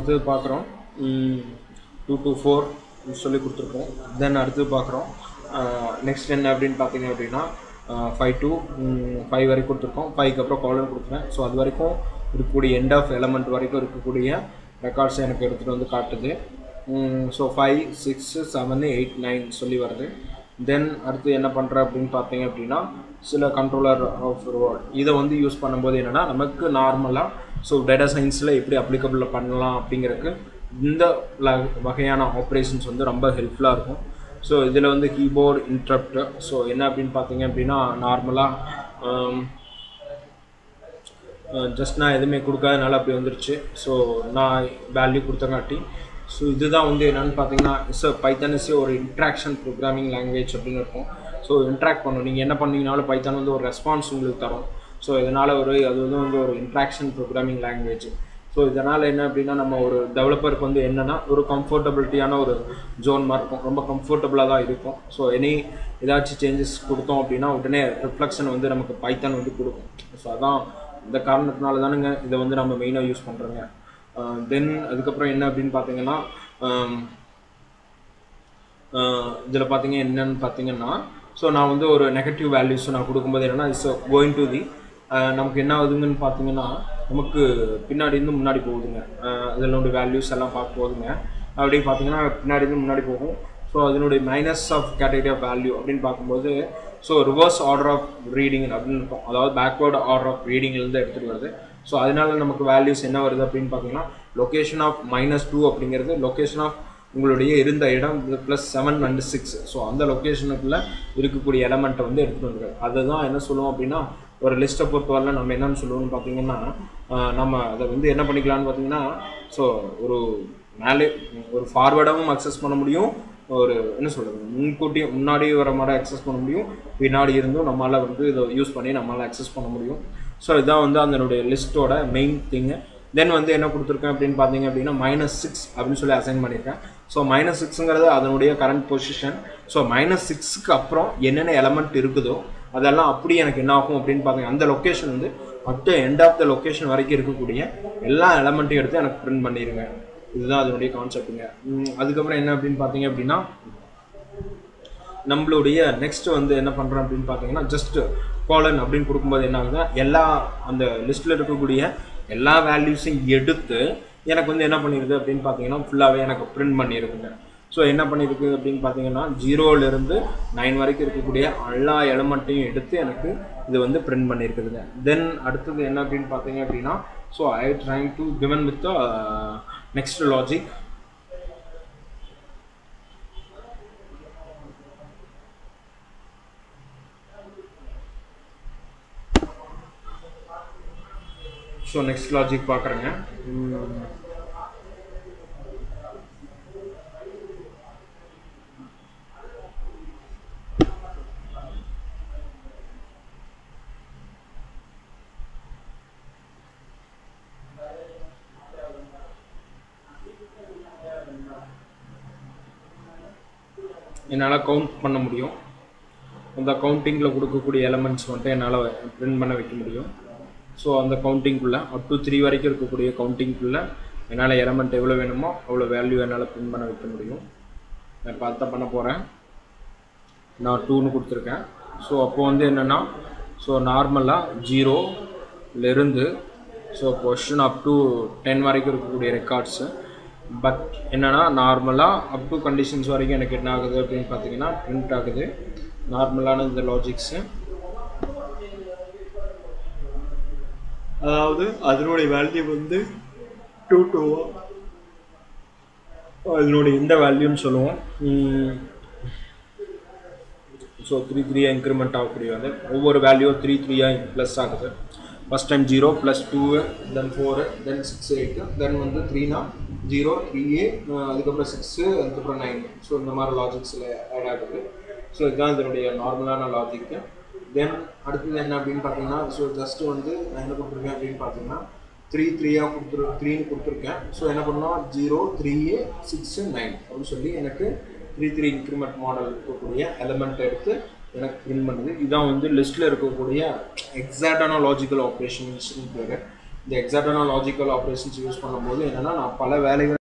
அடுத்தது பார்க்குறோம் two two four சொல்லி கொடுத்துருக்கோம் தென் அடுத்தது பார்க்குறோம் நெக்ஸ்ட் என்ன அப்படின்னு பார்த்தீங்க அப்படின்னா ஃபைவ் டூ ஃபைவ் வரைக்கும் கொடுத்துருக்கோம் ஃபைவ்க்கு அப்புறம் காலர் கொடுத்துருவேன் ஸோ அது வரைக்கும் இருக்கக்கூடிய எண்ட் ஆஃப் எலமெண்ட் வரைக்கும் இருக்கக்கூடிய ரெக்கார்ட்ஸ் எனக்கு எடுத்துகிட்டு வந்து காட்டுது so five six seven eight nine சொல்லி வருது தென் அடுத்து என்ன பண்ணுறேன் அப்படின்னு பார்த்தீங்க அப்படின்னா சில கண்ட்ரோலர் ஆஃப் வேர்ட் இதை வந்து யூஸ் பண்ணும்போது என்னென்னா நமக்கு நார்மலாக ஸோ டேட்டா சயின்ஸில் எப்படி அப்ளிகபிள் பண்ணலாம் அப்படிங்கிறதுக்கு இந்த ல- வகையான ஆப்ரேஷன்ஸ் வந்து ரொம்ப ஹெல்ப்ஃபுல்லாக இருக்கும் ஸோ இதில் வந்து கீபோர்டு இன்ட்ரப்ட் ஸோ என்ன அப்படின்னு பார்த்தீங்க அப்படின்னா நார்மலாக ஜஸ்ட் நான் எதுவுமே கொடுக்காதனால அப்படி வந்துருச்சு ஸோ நான் வேல்யூ கொடுத்தங்காட்டி ஸோ இதுதான் வந்து என்னென்னு பார்த்தீங்கன்னா இஸ் பைத்தான் இஸ் ஒரு இன்ட்ராக்ஷன் ப்ரோக்ராமிங் லாங்குவேஜ் அப்படின்னு இருக்கும் ஸோ இன்ட்ராக்ட் பண்ணும் நீங்கள் என்ன பண்ணீங்கனாலும் பைத்தான் வந்து ஒரு ரெஸ்பான்ஸ் உங்களுக்கு தரும் ஸோ இதனால் ஒரு அது வந்து வந்து ஒரு இன்ட்ராக்ஷன் ப்ரோக்ராமிங் லாங்குவேஜ் ஸோ இதனால் என்ன அப்படின்னா நம்ம ஒரு டெவலப்பருக்கு வந்து என்னென்னா ஒரு கம்ஃபர்டபிலிட்டியான ஒரு ஜோன் மாதிரி இருக்கும் ரொம்ப கம்ஃபர்டபுளாக தான் இருக்கும் ஸோ எனி ஏதாச்சும் சேஞ்சஸ் கொடுத்தோம் அப்படின்னா உடனே ரிஃப்ளெக்ஷன் வந்து நமக்கு பைத்தான் வந்து கொடுக்கும் ஸோ அதான் இந்த காரணத்தினால தானுங்க இதை வந்து நம்ம மெயினாக யூஸ் பண்ணுறோங்க தென் அதுக்கப்புறம் என்ன அப்படின்னு பார்த்தீங்கன்னா இதில் பார்த்தீங்க என்னன்னு பார்த்தீங்கன்னா ஸோ நான் வந்து ஒரு நெகட்டிவ் வேல்யூஸ் நான் கொடுக்கும்போது என்னன்னா இட்ஸ் கோயிங் டு தி நமக்கு என்ன ஆகுதுங்கன்னு பார்த்தீங்கன்னா நமக்கு பின்னாடி இருந்து முன்னாடி போகுதுங்க இதனுடைய வேல்யூஸ் எல்லாம் பார்க்க போகுதுங்க அப்படி பார்த்தீங்கன்னா பின்னாடி இருந்து முன்னாடி போகும் ஸோ அதனுடைய minus of category of value அப்படின்னு பார்க்கும்போது so reverse order of reading அப்படின்னு இருக்கும் அதாவது பேக்வேர்டு ஆர்டர் ஆஃப் ரீடிங்லேருந்து எடுத்துகிட்டு வருது ஸோ அதனால நமக்கு வேல்யூஸ் என்ன வருது அப்படின்னு பார்த்தீங்கன்னா லொக்கேஷன் ஆஃப் மைனஸ் டூ அப்படிங்கிறது லொக்கேஷன் ஆஃப் உங்களுடைய இருந்த இடம் plus seven and six so அந்த லொக்கேஷனுக்குள்ளே இருக்கக்கூடிய எலமெண்ட்டை வந்து எடுத்துகிட்டு வந்துருக்காரு அதுதான் என்ன சொல்லுவோம் அப்படின்னா ஒரு லிஸ்ட்டை பொறுத்தவரை நம்ம என்னன்னு சொல்லுவோம்னு பார்த்தீங்கன்னா ஆஹ் நம்ம அதை வந்து என்ன பண்ணிக்கலாம்னு பார்த்தீங்கன்னா ஸோ ஒரு மேலே ஒரு ஃபார்வேர்டாகவும் அக்சஸ் பண்ண முடியும் ஒரு என்ன சொல்கிறது முன்கூட்டி முன்னாடி வர மாதிரி அக்சஸ் பண்ண முடியும் பின்னாடி இருந்தும் நம்மளால் வந்து இதை யூஸ் பண்ணி நம்மளால் அக்சஸ் பண்ண முடியும் ஸோ இதான் வந்து அதனுடைய லிஸ்ட்டோட மெயின் திங்கு தென் வந்து என்ன கொடுத்துருக்கேன் அப்படின்னு பார்த்தீங்க அப்படின்னா மைனஸ் சிக்ஸ் அப்படின்னு சொல்லி அசைன் பண்ணியிருக்கேன் ஸோ மைனஸ் சிக்ஸுங்கிறது அதனுடைய கரண்ட் பொசிஷன் ஸோ மைனஸ் சிக்ஸுக்கு அப்புறம் என்னென்ன எலமெண்ட் இருக்குதோ அதெல்லாம் அப்படி எனக்கு என்ன ஆகும் அப்படின்னு பார்த்தீங்க அந்த லொக்கேஷன் வந்து மொத்த எண்ட் ஆஃப் த லொக்கேஷன் வரைக்கும் இருக்கக்கூடிய எல்லா எலமெண்ட்டையும் எடுத்து எனக்கு பிரிண்ட் பண்ணிடுங்க இதுதான் அதனுடைய கான்செப்ட்டுங்க உம், அதுக்கப்புறம் என்ன அப்படின்னு பார்த்தீங்க அப்படின்னா நம்மளுடைய நெக்ஸ்ட் வந்து என்ன பண்ணுறோம் அப்படின்னு பார்த்தீங்கன்னா ஜஸ்ட் கோலன் அப்படின்னு கொடுக்கும்போது என்ன ஆகுதுன்னா எல்லா அந்த லிஸ்ட்டில் இருக்கக்கூடிய எல்லா வேல்யூஸையும் எடுத்து எனக்கு வந்து என்ன பண்ணிடுது அப்படின்னு பார்த்தீங்கன்னா ஃபுல்லாகவே எனக்கு பிரிண்ட் பண்ணியிருக்குங்க ஸோ என்ன பண்ணியிருக்கு அப்படின்னு பார்த்தீங்கன்னா ஜீரோலேருந்து நைன் வரைக்கும் இருக்கக்கூடிய எல்லா எலமெண்ட்டையும் எடுத்து எனக்கு இது வந்து பிரிண்ட் பண்ணியிருக்குதுங்க தென் அடுத்தது என்ன அப்படின்னு பார்த்தீங்க அப்படின்னா so I trying to given with next logic so next logic பார்க்குறேங்க என்னால் கவுண்ட் பண்ண முடியும் அந்த கவுண்டிங்கில் கொடுக்கக்கூடிய எலமெண்ட்ஸ் மட்டும் என்னால் பிரிண்ட் பண்ண வைக்க முடியும் ஸோ அந்த கவுண்டிங்குள்ளே அப் டு த்ரீ வரைக்கும் இருக்கக்கூடிய கவுண்டிங்குள்ளே என்னால் எலமெண்ட் எவ்வளோ வேணுமோ அவ்வளோ வேல்யூ என்னால் பிரிண்ட் பண்ண வைக்க முடியும் நான் இப்போ அதான் பண்ண போகிறேன் நான் டூன்னு கொடுத்துருக்கேன் ஸோ அப்போ வந்து என்னென்னா ஸோ நார்மலாக ஜீரோலேருந்து so question up to ten வரைக்கும் இருக்கக்கூடிய ரெக்கார்ட்ஸு பட் என்னென்னா நார்மலாக அப் டு கண்டிஷன்ஸ் வரைக்கும் எனக்கு என்ன ஆகுது அப்படின்னு பார்த்தீங்கன்னா பிரிண்ட் ஆகுது நார்மலான இந்த லாஜிக்ஸு அதாவது அதனுடைய வேல்யூ வந்து டூ டூ அதனுடைய இந்த வேல்யூன்னு சொல்லுவோம் ஸோ த்ரீ த்ரீயாக இன்க்ரிமெண்ட் ஆகக்கூடிய வந்து ஒவ்வொரு வேல்யூ த்ரீ த்ரீயாக ப்ளஸ் ஆகுது first time zero plus two then four then six eight then வந்து த்ரீனா ஜீரோ த்ரீ ஏ அதுக்கப்புறம் சிக்ஸு அதுக்கப்புறம் நைன் ஸோ இந்த மாதிரி லாஜிக்ஸில் ஆட் ஆகுது ஸோ இதுதான் இதனுடைய நார்மலான லாஜிக்கு தென் அடுத்தது என்ன அப்படின்னு பார்த்தீங்கன்னா ஸோ ஜஸ்ட் வந்து நான் என்ன கொடுத்துருக்கேன் அப்படின்னு பார்த்தீங்கன்னா த்ரீ த்ரீயாக கொடுத்துரு த்ரீன்னு கொடுத்துருக்கேன் ஸோ என்ன பண்ணோம் ஜீரோ த்ரீ சிக்ஸு நைன் அப்படின்னு சொல்லி எனக்கு த்ரீ த்ரீ இன்க்ரிமெண்ட் மாடல் இருக்கக்கூடிய எலமெண்ட் எடுத்து எனக்கு பிரிண்ட் பண்ணுது இதான் வந்து லிஸ்ட்டில் இருக்கக்கூடிய எக்ஸாக்டான லாஜிக்கல் ஆப்ரேஷன்ஸ் பேர் இந்த எக்ஸாக்டான லாஜிக்கல் ஆப்ரேஷன்ஸ் யூஸ் பண்ணும்போது என்னன்னா நான் பல வேலைகள்